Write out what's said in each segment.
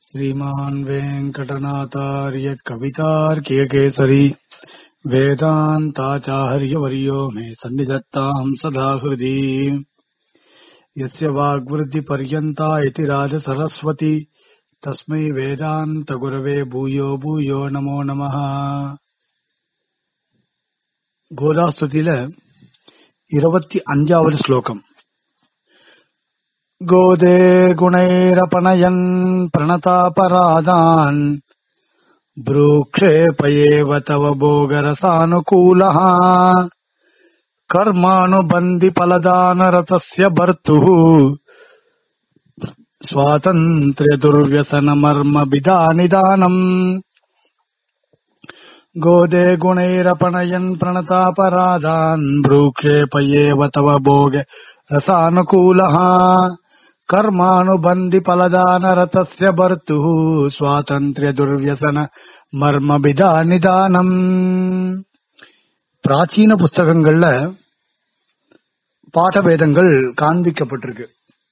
श्रीमान् वेङ्कटनाथार्य कवितार्कियकेसरी वेदान्ताचार्यवर्यो मे सन्निधत्ताम् सदा हृदि यस्य वाग्वृद्धिपर्यन्ता इति राजसरस्वती तस्मै वेदान्तगुरवे भूयो भूयो नमो नमः கோதாஸ்துதியில இருபத்தி அஞ்சாவது ஸ்லோகம் गोदे गुणैरपणयन् प्रणतापराधान् भ्रूक्षेपयेव तव भोगरसानुकूलः कर्मानुबन्धिफलदानरतस्य भर्तुः स्वातन्त्र्यदुर्व्यसनमर्मविदानिदानम् गोदे गुणैरपणयन् प्रणतापराधान् भ्रूक्षेपयेव तव भोग रसानुकूलः कर्मानुबन्धिफलदानरतस्य भर्तुः स्वातन्त्र्यदुर्व्यसन மர்மபிதானிதானம் பிராச்சீன புஸ்தகங்கள்ல பாடபேதங்கள் காண்பிக்கப்பட்டிருக்கு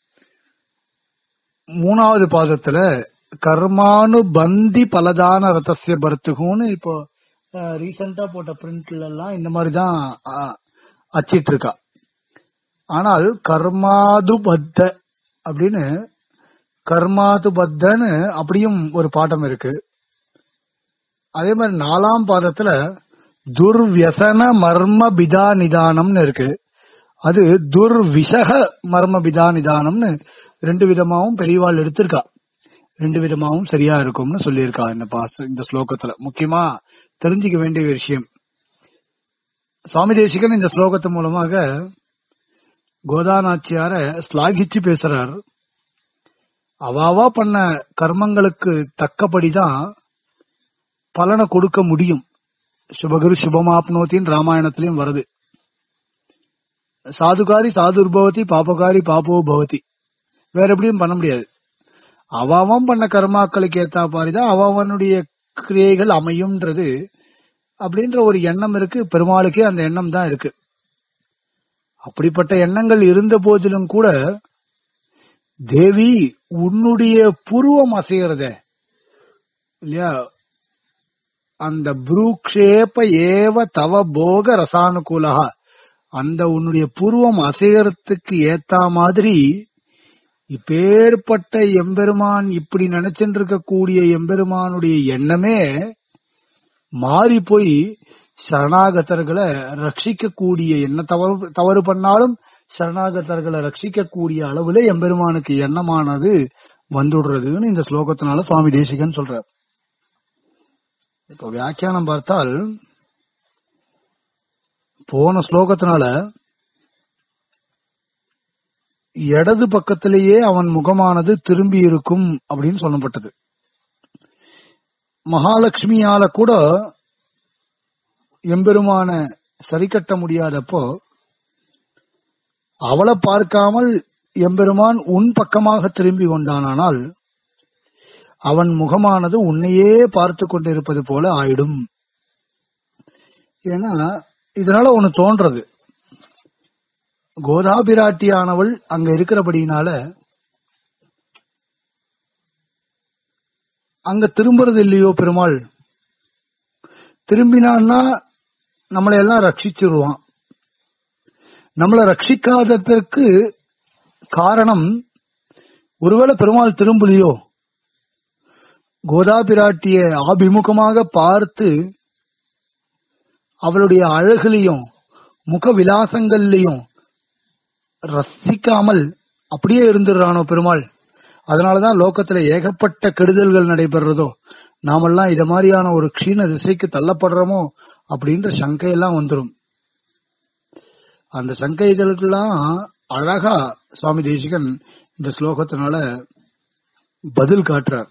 மூணாவது பாதத்துல கர்மானுபந்தி பலதான ரதசிய பர்த்துகுன்னு இப்போ ரீசெண்டா போட்ட பிரிண்ட்ல எல்லாம் இந்த மாதிரிதான் அச்சிட்டு இருக்கா ஆனால் கர்மாதுபத்த அப்படின்னு கர்மாதுபத்தன்னு அப்படியும் ஒரு பாட்டம் இருக்கு அதே மாதிரி நாலாம் பாதத்துல துர்வியசன மர்ம பிதா நிதானம்னு இருக்கு அது துர்விசக மர்ம பிதா நிதானம்னு ரெண்டு விதமாவும் பெரியவாள் எடுத்திருக்கா ரெண்டு விதமாவும் சரியா இருக்கும்னு சொல்லியிருக்கா இந்த பாஸ் இந்த ஸ்லோகத்துல முக்கியமா தெரிஞ்சுக்க வேண்டிய விஷயம் சுவாமி தேசிகன் இந்த ஸ்லோகத்து மூலமாக கோதாநாச்சியார ஸ்லாகிச்சு பேசுறார் அவாவா பண்ண கர்மங்களுக்கு தக்கபடிதான் பலனை கொடுக்க முடியும் சுபகுரு சுபமாப்னோத்தின் ராமாயணத்திலையும் வருது சாதுகாரி சாதுர்பவதி பாபகாரி பாப்போ பவதி வேற எப்படியும் பண்ண முடியாது அவாவம் பண்ண கர்மாக்களுக்கு ஏத்தா பாரிதான் அவனுடைய கிரியைகள் அமையும்ன்றது அப்படின்ற ஒரு எண்ணம் இருக்கு பெருமாளுக்கே அந்த எண்ணம் தான் இருக்கு அப்படிப்பட்ட எண்ணங்கள் இருந்த போதிலும் கூட தேவி உன்னுடைய புருவம் அசைகிறத இல்லையா அந்த புரூக்ஷேப ஏவ தவ போக ரசானுகூலா அந்த உன்னுடைய புருவம் அசையறதுக்கு ஏத்தா மாதிரி இப்பேற்பட்ட எம்பெருமான் இப்படி நினைச்சுட்டு இருக்கக்கூடிய எம்பெருமானுடைய எண்ணமே மாறி போய் சரணாகதர்களை ரட்சிக்கக்கூடிய என்ன தவறு தவறு பண்ணாலும் சரணாகதர்களை ரட்சிக்கக்கூடிய அளவுல எம்பெருமானுக்கு எண்ணமானது வந்துடுறதுன்னு இந்த ஸ்லோகத்தினால சுவாமி தேசிகன் சொல்றார் இப்போ வியாக்கியானம் பார்த்தால் போன ஸ்லோகத்தினால இடது பக்கத்திலேயே அவன் முகமானது திரும்பி இருக்கும் அப்படின்னு சொல்லப்பட்டது மகாலட்சுமியால கூட எம்பெருமான சரி கட்ட முடியாதப்போ அவளை பார்க்காமல் எம்பெருமான் உன் பக்கமாக திரும்பி கொண்டானால் அவன் முகமானது உன்னையே பார்த்து கொண்டிருப்பது போல ஆயிடும் ஏன்னா இதனால ஒன்னு தோன்றது கோதாபிராட்டியானவள் அங்க இருக்கிறபடினால அங்க திரும்புறது இல்லையோ பெருமாள் திரும்பினான்னா நம்மளை எல்லாம் ரட்சிச்சிருவான் நம்மளை ரட்சிக்காததற்கு காரணம் ஒருவேளை பெருமாள் திரும்பலையோ கோதா பிராட்டிய ஆபிமுகமாக பார்த்து அவளுடைய அழகுலையும் முக விலாசங்கள்லையும் ரசிக்காமல் அப்படியே இருந்துடுறானோ பெருமாள் அதனாலதான் லோக்கத்துல ஏகப்பட்ட கெடுதல்கள் நடைபெறதோ நாமெல்லாம் இத மாதிரியான ஒரு க்ஷீண திசைக்கு தள்ளப்படுறோமோ அப்படின்ற சங்கையெல்லாம் வந்துடும் அந்த சங்கைகளுக்கெல்லாம் அழகா சுவாமி தேசிகன் இந்த ஸ்லோகத்தினால பதில் காட்டுறார்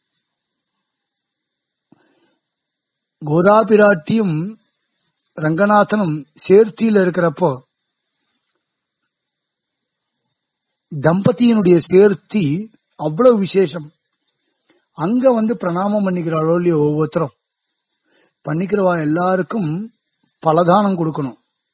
கோதாபிராட்டியும் ரங்கநாதனும் சேர்த்தியில இருக்கிறப்போ தம்பதியினுடைய சேர்த்தி அவ்வளவு விசேஷம் அங்க வந்து பிரணாமம் பண்ணிக்கிறாளோ இல்லையோ ஒவ்வொருத்தரும் பண்ணிக்கிறவா எல்லாருக்கும் பலதானம் கொடுக்கணும்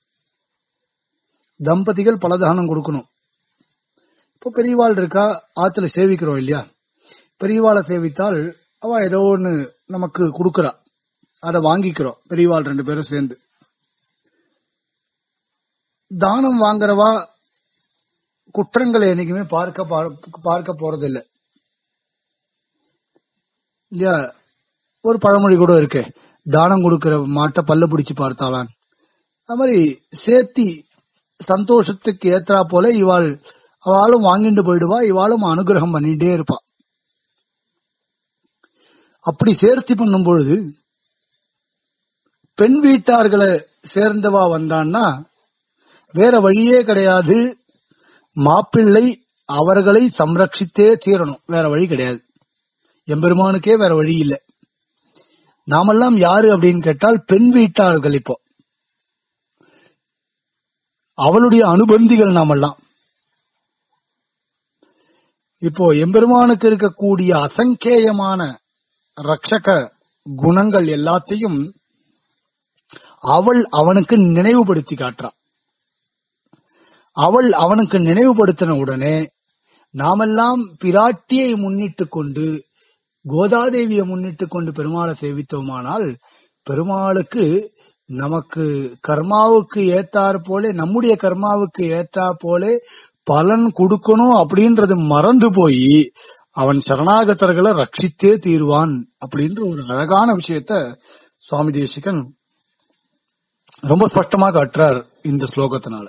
தம்பதிகள் பலதானம் கொடுக்கணும் இப்போ பெரியவாள் இருக்கா ஆத்துல சேவிக்கிறோம் இல்லையா பெரியவாளை சேவித்தால் அவ ஏதோ ஒண்ணு நமக்கு கொடுக்கறா அதை வாங்கிக்கிறோம் பெரியவாள் ரெண்டு பேரும் சேர்ந்து தானம் வாங்குறவா குற்றங்களை என்னைக்குமே பார்க்க பா- பார்க்க போறதில்லை இல்லையா ஒரு பழமொழி கூட இருக்கு தானம் கொடுக்கிற மாட்டை பல்ல பிடிச்சு பார்த்தாளான் அது மாதிரி சேர்த்தி சந்தோஷத்துக்கு ஏற்றா போல இவாள் அவளும் வாங்கிட்டு போயிடுவா இவாளும் அனுகிரகம் பண்ணிட்டே இருப்பா அப்படி சேர்த்தி பண்ணும் பொழுது பெண் வீட்டார்களை சேர்ந்தவா வந்தான்னா வேற வழியே கிடையாது மாப்பிள்ளை அவர்களை சம்ரட்சித்தே தீரணும் வேற வழி கிடையாது எம்பெருமானுக்கே வேற வழி இல்லை நாமெல்லாம் யாரு அப்படின்னு கேட்டால் பெண் வீட்டார்கள் இப்போ அவளுடைய அனுபந்திகள் நாமெல்லாம் இப்போ எம்பெருமானுக்கு இருக்கக்கூடிய அசங்கேயமான ரக்ஷக குணங்கள் எல்லாத்தையும் அவள் அவனுக்கு நினைவுபடுத்தி காட்டுறா அவள் அவனுக்கு நினைவுபடுத்தின உடனே நாமெல்லாம் பிராட்டியை முன்னிட்டு கொண்டு கோதாதேவியை முன்னிட்டு கொண்டு பெருமாளை சேவித்தோமானால் பெருமாளுக்கு நமக்கு கர்மாவுக்கு ஏத்தாற் போல நம்முடைய கர்மாவுக்கு ஏற்றா போல பலன் கொடுக்கணும் அப்படின்றது மறந்து போய் அவன் சரணாகதர்களை ரட்சித்தே தீர்வான் அப்படின்ற ஒரு அழகான விஷயத்த சுவாமி தேசிகன் ரொம்ப ஸ்பஷ்டமா காட்டுறார் இந்த ஸ்லோகத்தினால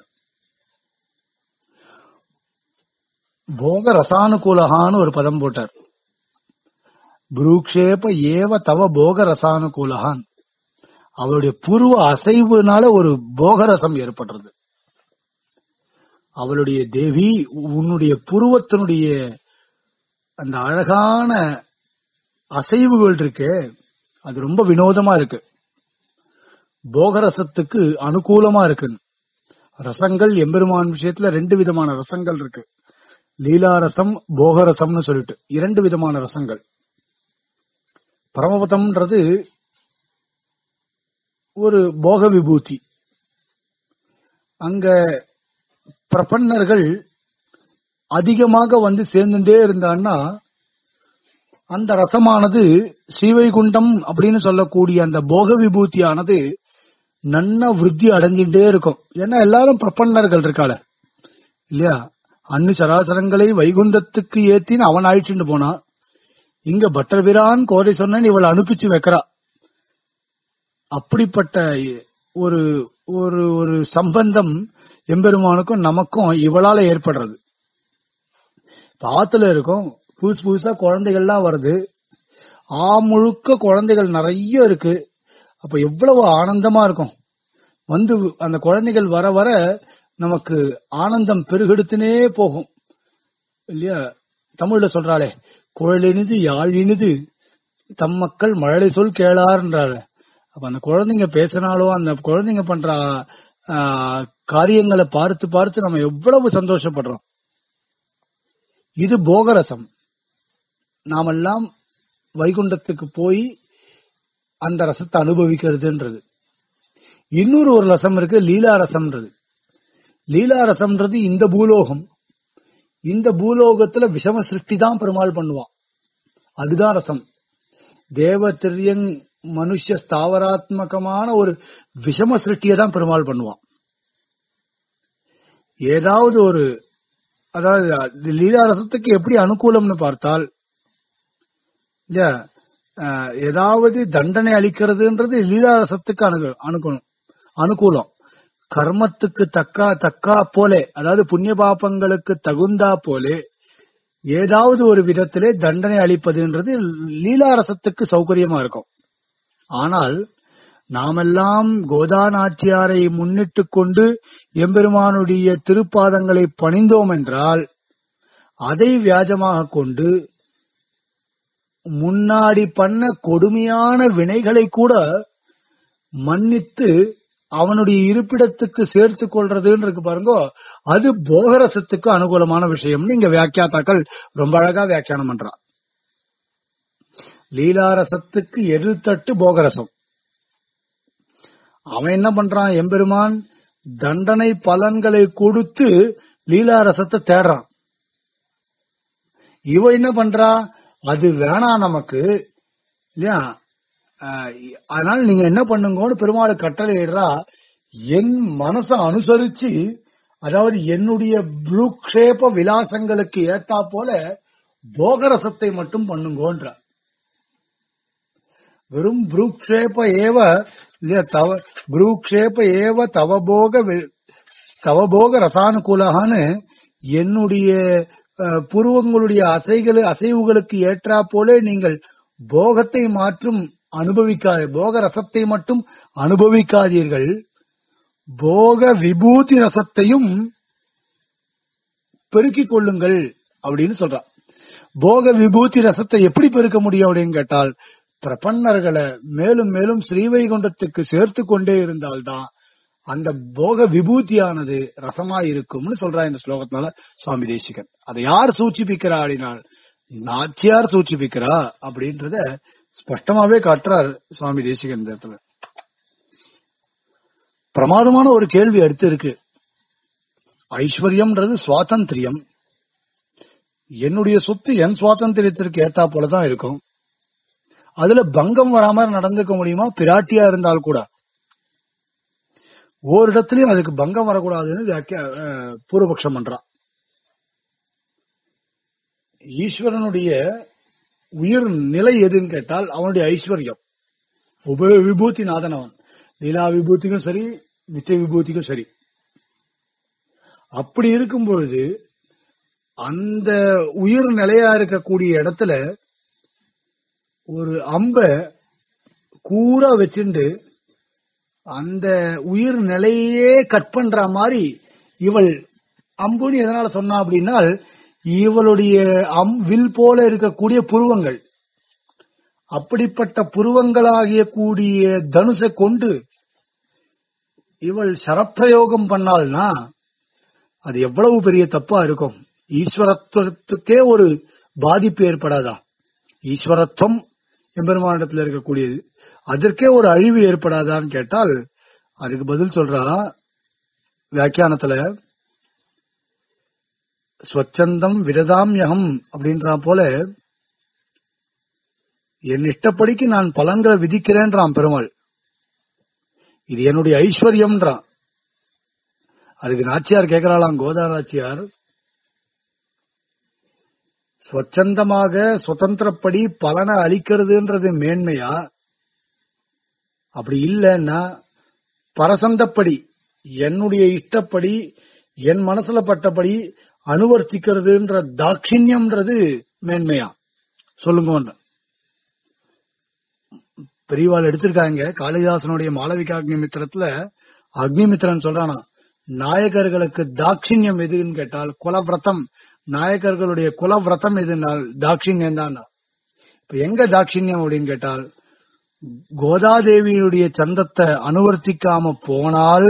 போக ரசானுகூலகான்னு ஒரு பதம் போட்டார் புரூக்ஷேப ஏவ தவ போக ரசானுகூலகான் அவளுடைய பூர்வ அசைவுனால ஒரு போகரசம் ஏற்படுறது அவளுடைய தேவி உன்னுடைய புருவத்தினுடைய அந்த அழகான அசைவுகள் இருக்கு அது ரொம்ப வினோதமா இருக்கு போகரசத்துக்கு அனுகூலமா இருக்கு ரசங்கள் எம்பெருமான் விஷயத்துல ரெண்டு விதமான ரசங்கள் இருக்கு லீலாரசம் போகரசம்னு சொல்லிட்டு இரண்டு விதமான ரசங்கள் பரமபதம்ன்றது ஒரு போக விபூதி அங்க பிரபன்னர்கள் அதிகமாக வந்து சேர்ந்துட்டே இருந்தான்னா அந்த ரசமானது ஸ்ரீவைகுண்டம் அப்படின்னு சொல்லக்கூடிய அந்த போக விபூதியானது நன்னா விருத்தி அடைஞ்சுட்டே இருக்கும் ஏன்னா எல்லாரும் பிரபன்னர்கள் இருக்காள இல்லையா அன்னு சராசரங்களை வைகுந்தத்துக்கு ஏத்தின்னு அவன் அழிச்சுட்டு போனான் இங்க பட்டர்பிரான் கோரை சொன்னேன் இவளை அனுப்பிச்சு வைக்கிறா அப்படிப்பட்ட ஒரு ஒரு ஒரு சம்பந்தம் எம்பெருமானுக்கும் நமக்கும் இவளால ஏற்படுறது இப்ப ஆத்துல இருக்கும் புதுசு புதுசா குழந்தைகள்லாம் வருது ஆ முழுக்க குழந்தைகள் நிறைய இருக்கு அப்ப எவ்வளவு ஆனந்தமா இருக்கும் வந்து அந்த குழந்தைகள் வர வர நமக்கு ஆனந்தம் பெருகெடுத்துனே போகும் இல்லையா தமிழ்ல சொல்றாளே குழலினிது யாழினிது தம் மக்கள் மழலை சொல் கேளார்ன்றாரு அப்ப அந்த குழந்தைங்க பேசினாலோ அந்த குழந்தைங்க பண்ற ஆ, காரியங்களை பார்த்து பார்த்து நம்ம எவ்வளவு சந்தோஷப்படுறோம் இது போகரசம் நாமெல்லாம் வைகுண்டத்துக்கு போய் அந்த ரசத்தை அனுபவிக்கிறதுன்றது இன்னொரு ஒரு ரசம் இருக்கு லீலா ரசம்ன்றது லீலா ரசம்ன்றது இந்த பூலோகம் இந்த பூலோகத்துல விஷம சிருஷ்டி தான் பெருமாள் பண்ணுவான் அதுதான் ரசம் தேவ திரியங் மனுஷ ஸ்தாவராத்மகமான ஒரு விஷம சிருஷ்டியை தான் பெருமாள் பண்ணுவான் ஏதாவது ஒரு அதாவது அது லீலா ரசத்துக்கு எப்படி அனுகூலம்னு பார்த்தால் இல்லையா அஹ், ஏதாவது தண்டனை அளிக்கிறதுன்றது லீலா ரசத்துக்கு அனு அனுகூலம் அனுகூலம் கர்மத்துக்கு தக்கா தக்கா போலே அதாவது புண்ணிய பாபங்களுக்கு தகுந்தா போலே ஏதாவது ஒரு விதத்திலே தண்டனை அளிப்பதுன்றது லீலா ரசத்துக்கு சௌகரியமா இருக்கும் ஆனால் நாமெல்லாம் கோதா நாச்சியாரை முன்னிட்டு கொண்டு எம்பெருமானுடைய திருப்பாதங்களை பணிந்தோம் என்றால் அதை வியாஜமாக கொண்டு முன்னாடி பண்ண கொடுமையான வினைகளை கூட மன்னித்து அவனுடைய இருப்பிடத்துக்கு சேர்த்து கொள்றதுன்னு இருக்கு பாருங்க அது போகரசத்துக்கு அனுகூலமான விஷயம்னு இங்க வியாக்கியாத்தாக்கள் ரொம்ப அழகா வியாக்கியானம் பண்றா லீலாரசத்துக்கு எதிர்த்தட்டு போகரசம் அவன் என்ன பண்றான் எம்பெருமான் தண்டனை பலன்களை கொடுத்து லீலாரசத்தை தேடுறான் இவ என்ன பண்றா அது வேணாம் நமக்கு இல்லையா ஆஹ் அதனால நீங்க என்ன பண்ணுங்கன்னு பெருமாள் கட்டளை இடுறா என் மனசை அனுசரிச்சு அதாவது என்னுடைய புரூக்ஷேப விலாசங்களுக்கு ஏத்தா போல போகரசத்தை மட்டும் பண்ணுங்கோன்ற வெறும் புரூக்ஷேப ஏவ இல்லையா தவ புரூக்ஷேப ஏவ தவபோக வி- தவபோக ரசானுகூலகான்னு என்னுடைய அஹ், புருவங்களுடைய அசைகள் அசைவுகளுக்கு ஏற்றா போல நீங்கள் போகத்தை மாற்றும் அனுபவிக்காத போக ரசத்தை மட்டும் அனுபவிக்காதீர்கள் போக விபூதி ரசத்தையும் பெருக்கிக் கொள்ளுங்கள் அப்படின்னு சொல்றான் போக விபூதி ரசத்தை எப்படி பெருக்க முடியும் அப்படின்னு கேட்டால் பிரபன்னர்களை மேலும் மேலும் ஸ்ரீவைகுண்டத்துக்கு சேர்த்து கொண்டே இருந்தால்தான் அந்த போக விபூதியானது ரசமா இருக்கும்னு சொல்றா இந்த ஸ்லோகத்தினால சுவாமி தேசிகன் அதை யார் சூச்சிப்பிக்கிறா அப்படின்னால் நாச்சியார் சூச்சிப்பிக்கிறா அப்படின்றத ஸ்பஷ்டமாவே காட்டுறார் சுவாமி தேசிகன் இந்த இடத்துல பிரமாதமான ஒரு கேள்வி அடுத்து இருக்கு ஐஸ்வர்யம்ன்றது சுவாதந்திரியம் என்னுடைய சொத்து என் சுவாதந்திரியத்திற்கு ஏத்தா போலதான் இருக்கும் அதுல பங்கம் வராம நடந்துக்க முடியுமா பிராட்டியா இருந்தால் கூட ஓரிடத்துலயும் அதுக்கு பங்கம் வரக்கூடாதுன்னு வியாக்கியா அஹ், பூர்வபக்ஷம் பண்றான் ஈஸ்வரனுடைய உயிர் நிலை எதுன்னு கேட்டால் அவனுடைய ஐஸ்வர்யம் உப விபூதி நாதன் அவன் லீலா விபூதிக்கும் சரி நித்திய விபூதிக்கும் சரி அப்படி இருக்கும் பொழுது அந்த உயிர் நிலையா இருக்கக்கூடிய இடத்துல ஒரு அம்ப கூரா வச்சுண்டு அந்த உயிர் நிலையே கட் பண்ற மாதிரி இவள் அம்புன்னு எதனால சொன்னா அப்படின்னால் இவளுடைய அம் வில் போல இருக்கக்கூடிய புருவங்கள் அப்படிப்பட்ட புருவங்களாகிய கூடிய தனுசை கொண்டு இவள் சரப்பிரயோகம் பண்ணாள்னா அது எவ்வளவு பெரிய தப்பா இருக்கும் ஈஸ்வரத்துவத்துக்கே ஒரு பாதிப்பு ஏற்படாதா ஈஸ்வரத்துவம் எம்பெருமானிடத்தில் இருக்கக்கூடியது அதற்கே ஒரு அழிவு ஏற்படாதான்னு கேட்டால் அதுக்கு பதில் சொல்றா வியாக்கியானத்துல ஸ்வச்சந்தம் விரதாம்யகம் அப்படின்றா போல என் இஷ்டப்படிக்கு நான் பலன்களை விதிக்கிறேன்றான் பெருமாள் இது என்னுடைய ஐஸ்வர்யம்ன்றான் அதுக்கு நாச்சியார் கேட்கிறாளாம் கோதா நாச்சியார் ஸ்வச்சந்தமாக சுதந்திரப்படி பலனை அளிக்கிறதுன்றது மேன்மையா அப்படி இல்லைன்னா பரசந்தப்படி என்னுடைய இஷ்டப்படி என் மனசுல பட்டபடி அனுவர்த்திக்கிறதுன்ற தாட்சிணியம்ன்றது மேன்மையா சொல்லுங்க பெரியவாள் எடுத்திருக்காங்க காளிதாசனுடைய மாளவிகா அக்னிமித்திரத்துல அக்னிமித்திரன் சொல்றானா நாயகர்களுக்கு தாட்சிணியம் எதுன்னு கேட்டால் குலவிரதம் நாயகர்களுடைய குலவிரதம் எதுனால் தாட்சிணியம் தான் இப்ப எங்க தாட்சிணியம் அப்படின்னு கேட்டால் கோதாதேவியுடைய சந்தத்தை அனுவர்த்திக்காம போனால்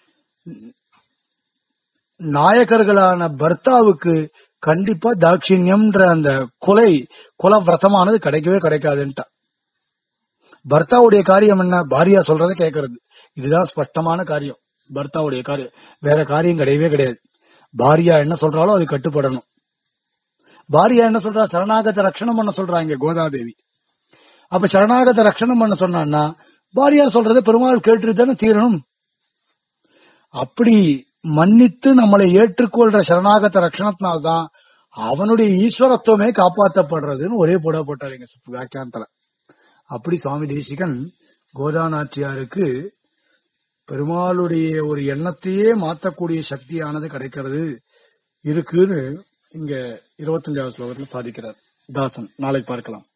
நாயகர்களான பர்த்தாவுக்கு கண்டிப்பா தாட்சிணியம்ன்ற அந்த கொலை குலவிரதமானது கிடைக்கவே கிடைக்காதுன்ட்டா பர்த்தாவுடைய காரியம் என்ன பாரியா சொல்றதை கேட்கறது இதுதான் ஸ்பஷ்டமான காரியம் பர்த்தாவுடைய காரியம் வேற காரியம் கிடையவே கிடையாது பாரியா என்ன சொல்றாலோ அது கட்டுப்படணும் பாரியா என்ன சொல்றா சரணாகத ரட்சணம் பண்ண சொல்றாங்க கோதாதேவி அப்ப சரணாகத ரட்சணம் பண்ண சொன்னான்னா பாரியா சொல்றதை பெருமாள் கேட்டு தானே தீரணும் அப்படி மன்னித்து நம்மளை ஏற்றுக்கொள்ற சரணாகத ரட்சணத்தினால்தான் அவனுடைய ஈஸ்வரத்துவமே காப்பாற்றப்படுறதுன்னு ஒரே போட போட்டாருங்க வியாக்கியானத்துல அப்படி சுவாமி தேசிகன் கோதாநாச்சியாருக்கு பெருமாளுடைய ஒரு எண்ணத்தையே மாற்றக்கூடிய சக்தியானது கிடைக்கிறது இருக்குன்னு இங்க இருபத்தஞ்சாவது ஸ்லோகத்தில் சாதிக்கிறார் தாசன் நாளை பார்க்கலாம்